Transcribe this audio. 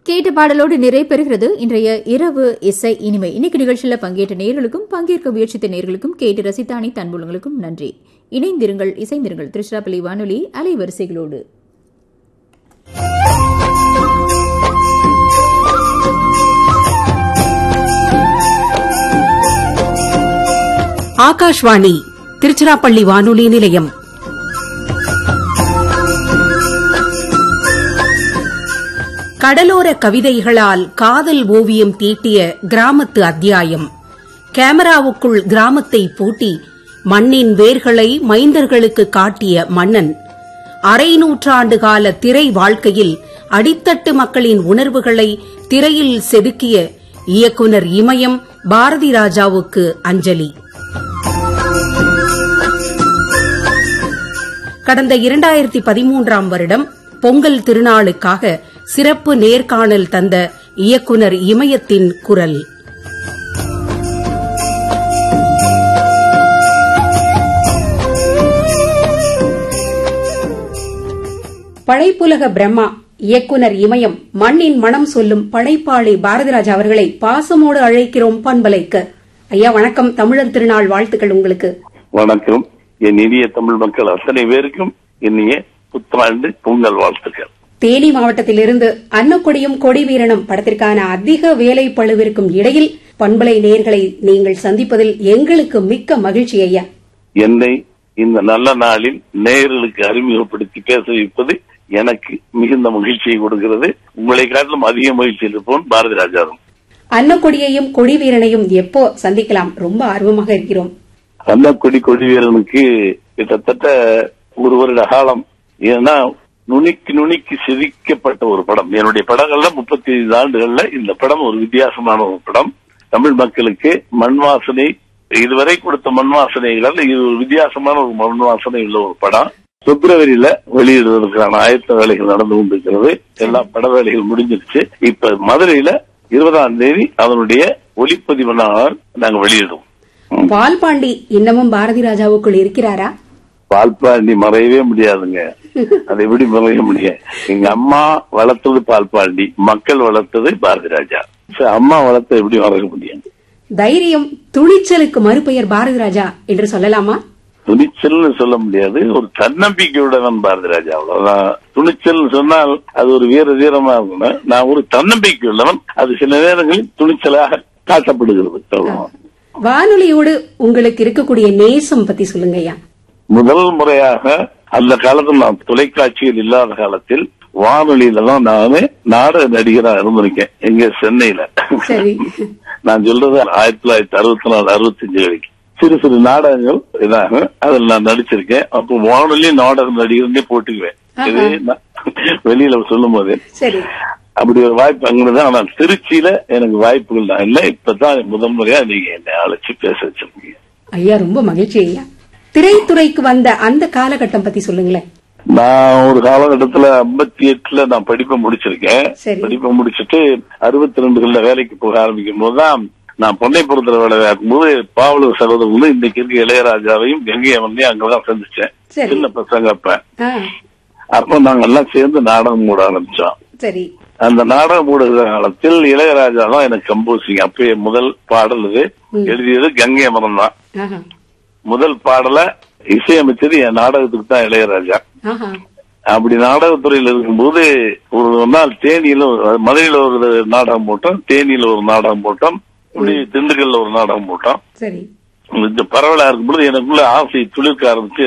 கேட்ட பாடலோடு நிறைவு பெறுகிறது இன்றைய இரவு இசை இனிமை இன்னைக்கு நிகழ்ச்சியில் பங்கேற்ற நேர்களுக்கும் பங்கேற்க முயற்சித்த நேர்களுக்கும் கேட்டு ரசித்த அனைத்து அன்புலங்களுக்கும் நன்றி இணைந்திருங்கள் இசைந்திருங்கள் திருச்சிராப்பள்ளி வானொலி அலைவரிசைகளோடு ஆகாஷ்வாணி திருச்சிராப்பள்ளி வானொலி நிலையம் கடலோர கவிதைகளால் காதல் ஓவியம் தீட்டிய கிராமத்து அத்தியாயம் கேமராவுக்குள் கிராமத்தை பூட்டி மண்ணின் வேர்களை மைந்தர்களுக்கு காட்டிய மன்னன் அரை நூற்றாண்டு கால திரை வாழ்க்கையில் அடித்தட்டு மக்களின் உணர்வுகளை திரையில் செதுக்கிய இயக்குனர் இமயம் பாரதி ராஜாவுக்கு அஞ்சலி கடந்த இரண்டாயிரத்தி பதிமூன்றாம் வருடம் பொங்கல் திருநாளுக்காக சிறப்பு நேர்காணல் தந்த இயக்குனர் இமயத்தின் குரல் படைப்புலக பிரம்மா இயக்குனர் இமயம் மண்ணின் மனம் சொல்லும் படைப்பாளி பாரதிராஜா அவர்களை பாசமோடு அழைக்கிறோம் பண்பலைக்கு ஐயா வணக்கம் தமிழர் திருநாள் வாழ்த்துக்கள் உங்களுக்கு வணக்கம் என் இனிய தமிழ் மக்கள் அத்தனை பேருக்கும் இனிய புத்தாண்டு பொங்கல் வாழ்த்துக்கள் தேனி மாவட்டத்திலிருந்து அன்னக்கொடியும் கொடி வீரனும் படத்திற்கான அதிக வேலை பழுவிற்கும் இடையில் பண்பலை நேர்களை நீங்கள் சந்திப்பதில் எங்களுக்கு மிக்க மகிழ்ச்சி ஐயா என்னை இந்த நல்ல நாளில் நேயர்களுக்கு அறிமுகப்படுத்தி பேச வைப்பது எனக்கு மிகுந்த மகிழ்ச்சியை கொடுக்கிறது உங்களை காட்டிலும் அதிக மகிழ்ச்சி இருப்போம் பாரதி ராஜாவும் அன்னக்கொடியையும் கொடி வீரனையும் எப்போ சந்திக்கலாம் ரொம்ப ஆர்வமாக இருக்கிறோம் அன்னக்குடி கொடி வீரனுக்கு கிட்டத்தட்ட ஒரு வருட காலம் ஏன்னா நுனிக்கு நுனிக்கு செதுக்கப்பட்ட ஒரு படம் என்னுடைய படங்கள்ல முப்பத்தி ஐந்து ஆண்டுகள்ல இந்த படம் ஒரு வித்தியாசமான ஒரு படம் தமிழ் மக்களுக்கு மண் வாசனை இதுவரை கொடுத்த மண் வாசனைகள் இது ஒரு வித்தியாசமான ஒரு மண் வாசனை உள்ள ஒரு படம் பிப்ரவரியில வெளியிடுவதற்கான ஆயத்த வேலைகள் நடந்து கொண்டிருக்கிறது எல்லா பட வேலைகள் முடிஞ்சிருச்சு இப்ப மதுரையில இருபதாம் தேதி அதனுடைய ஒளிப்பதிவு நாள் நாங்க வெளியிடுவோம் ம். பால்பாண்டி இன்னமும் பாரதி ராஜாவுக்குள் இருக்கிறாரா பால்பாண்டி மறையவே முடியாதுங்க அதை எப்படி மறைய முடியும் எங்க அம்மா வளர்த்தது பால்பாண்டி மக்கள் வளர்த்தது பாரதி ராஜா சரி, அம்மா வளர்த்த எப்படி மறக்க முடியும் தைரியம் துணிச்சலுக்கு மறுபெயர் பாரதி ராஜா என்று சொல்லலாமா துணிச்சல்னு சொல்ல முடியாது ஒரு தன்னம்பிக்கையுடன் பாரதி ராஜா அவ்வளவுதான் துணிச்சல்னு சொன்னால் அது ஒரு வீர தீரமா இருக்கணும் நான் ஒரு தன்னம்பிக்கை உள்ளவன் அது சில நேரங்களில் துணிச்சலாக காட்டப்படுகிறது அவ்வளவுதான். வானொலியோடு உங்களுக்கு இருக்கக்கூடிய நேசம் பத்தி சொல்லுங்க ஐயா முதல் முறையாக அந்த காலத்தில் நான் தொலைக்காட்சியில் இல்லாத காலத்தில் வானொலியில தான் நானு நாடக நடிகரா இருந்திருக்கேன் எங்க சென்னையில சரி. நான் சொல்றது ஆயிரத்தி தொள்ளாயிரத்தி அறுபத்தி நாலு அறுபத்தஞ்சு வரைக்கும் சிறு சிறு நாடகங்கள் இதாக அதில் நான் நடிச்சிருக்கேன் அப்போ வானொலி நாடக நடிகர்னே போட்டுக்குவேன் இது நான் வெளியில சொல்லும் போது சரி அப்படி ஒரு வாய்ப்பு அங்கதான் ஆனா திருச்சியில எனக்கு வாய்ப்புகள் தான் இல்ல இப்பதான் முதல் முறையா நீங்க என்னை அழைச்சு பேச வச்சிருக்கீங்க ஐயா ரொம்ப மகிழ்ச்சி ஐயா திரைத்துறைக்கு வந்த அந்த காலகட்டம் பத்தி சொல்லுங்களேன் நான் ஒரு காலகட்டத்துல ஐம்பத்தி எட்டுல நான் படிப்பை முடிச்சிருக்கேன் சரி. படிப்பை முடிச்சிட்டு அறுபத்தி ரெண்டுகள்ல வேலைக்கு போக ஆரம்பிக்கும் போதுதான் நான் பொன்னைப்புறத்துல வேலை பார்க்கும்போது பாவலூர் சகோதரர் வந்து இன்னைக்கு இருக்க இளையராஜாவையும் கங்கை அமர்ந்தையும் அங்கதான் சந்திச்சேன் சரி. சின்ன பசங்க அப்ப ஆ, அப்ப நாங்க எல்லாம் சேர்ந்து நாடகம் மூட ஆரம்பிச்சோம் சரி அந்த நாடகம் மூடுகிற காலத்தில் இளையராஜா தான் எனக்கு கம்போசிங் அப்பயே முதல் பாடல் இது எழுதியது கங்கை அமரம் தான் ஆஹா, முதல் பாடல இசையமைச்சது என் நாடகத்துக்கு தான் இளையராஜா ஆஹா, அப்படி நாடகத்துறையில் இருக்கும்போது ஒரு நாள் தேனியில ஒரு- மதுரையில ஒரு நாடகம் போட்டோம் தேனியில ஒரு நாடகம் போட்டோம் இப்படி திண்டுக்கல்ல ஒரு நாடகம் போட்டோம் சரி இந்த பரவலா இருக்கும்போது எனக்குள்ள ஆசை துளிர்க்க ஆரம்பிச்சு